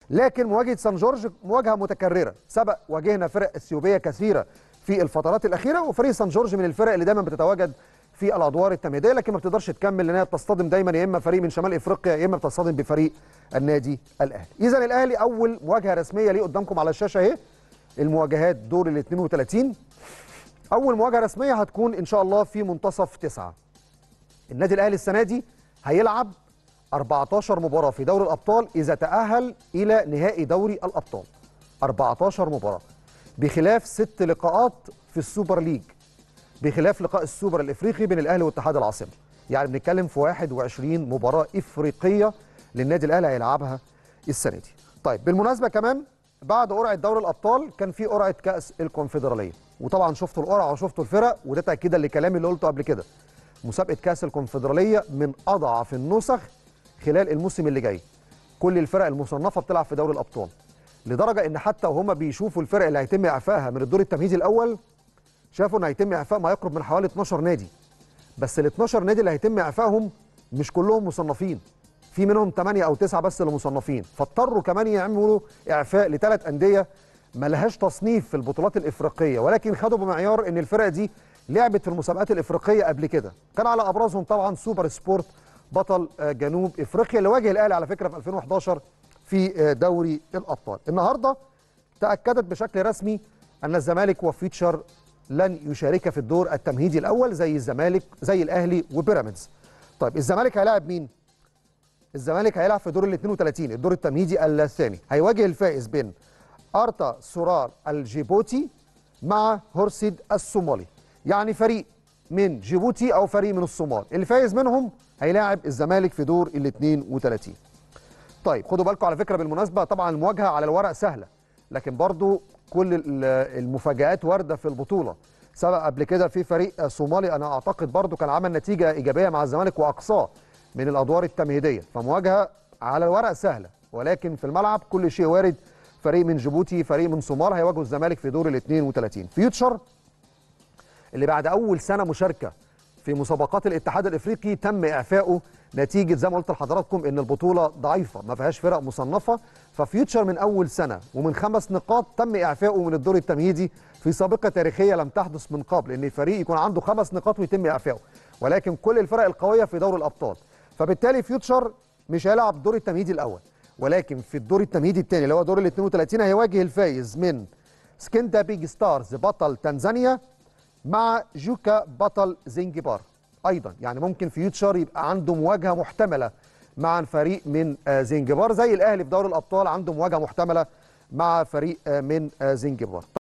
لكن مواجهه سان جورج مواجهه متكرره سبق واجهنا فرق اثيوبيه كثيره في الفترات الاخيره وفريق سان جورج من الفرق اللي دايما بتتواجد في الادوار التمهيديه لكن ما بتقدرش تكمل لانها بتصطدم دايما يا اما فريق من شمال افريقيا يا اما بتصطدم بفريق النادي الاهلي اذا الاهلي اول مواجهه رسميه ليه قدامكم على الشاشه اهي المواجهات دور ال 32 اول مواجهه رسميه هتكون ان شاء الله في منتصف تسعة النادي الاهلي السنه دي هيلعب 14 مباراه في دوري الابطال اذا تاهل الى نهائي دوري الابطال 14 مباراه بخلاف ست لقاءات في السوبر ليج بخلاف لقاء السوبر الافريقي بين الاهلي واتحاد العاصمه يعني بنتكلم في 21 مباراه افريقيه للنادي الاهلي هيلعبها السنه دي طيب بالمناسبه كمان بعد قرعه دوري الابطال كان في قرعه كاس الكونفدراليه وطبعا شفتوا القرعه وشفتوا الفرق وده تاكيدا لكلامي اللي قلته قبل كده مسابقه كاس الكونفدراليه من اضعف النسخ خلال الموسم اللي جاي كل الفرق المصنفه بتلعب في دوري الابطال لدرجه ان حتى وهم بيشوفوا الفرق اللي هيتم اعفائها من الدور التمهيدي الاول شافوا ان هيتم اعفاء ما يقرب من حوالي 12 نادي بس ال 12 نادي اللي هيتم اعفائهم مش كلهم مصنفين في منهم 8 او 9 بس اللي مصنفين فاضطروا كمان يعملوا اعفاء لثلاث انديه ما لهاش تصنيف في البطولات الافريقيه ولكن خدوا بمعيار ان الفرق دي لعبت في المسابقات الافريقيه قبل كده كان على ابرزهم طبعا سوبر سبورت بطل جنوب افريقيا اللي واجه الاهلي على فكره في 2011 في دوري الابطال النهارده تاكدت بشكل رسمي ان الزمالك وفيتشر لن يشارك في الدور التمهيدي الاول زي الزمالك زي الاهلي وبيراميدز طيب الزمالك هيلاعب مين الزمالك هيلعب في دور ال 32 الدور التمهيدي الثاني هيواجه الفائز بين ارتا سورار الجيبوتي مع هورسيد الصومالي يعني فريق من جيبوتي او فريق من الصومال اللي فايز منهم هيلاعب الزمالك في دور ال 32 طيب خدوا بالكم على فكره بالمناسبه طبعا المواجهه على الورق سهله لكن برضو كل المفاجآت وارده في البطوله سبق قبل كده في فريق صومالي انا اعتقد برضو كان عمل نتيجه ايجابيه مع الزمالك واقصاه من الادوار التمهيديه فمواجهه على الورق سهله ولكن في الملعب كل شيء وارد فريق من جيبوتي فريق من صومال هيواجهوا الزمالك في دور ال 32 فيوتشر اللي بعد اول سنه مشاركه في مسابقات الاتحاد الافريقي تم اعفائه نتيجه زي ما قلت لحضراتكم ان البطوله ضعيفه ما فيهاش فرق مصنفه ففيوتشر من اول سنه ومن خمس نقاط تم اعفائه من الدور التمهيدي في سابقه تاريخيه لم تحدث من قبل ان الفريق يكون عنده خمس نقاط ويتم اعفائه ولكن كل الفرق القويه في دور الابطال فبالتالي فيوتشر مش هيلعب الدور التمهيدي الاول ولكن في الدور التمهيدي الثاني اللي هو دور ال 32 هيواجه الفايز من سكندا بيج ستارز بطل تنزانيا مع جوكا بطل زنجبار ايضا يعني ممكن فيوتشر يبقى عنده مواجهه محتمله مع فريق من زنجبار زي الاهلي في دوري الابطال عنده مواجهه محتمله مع فريق من زنجبار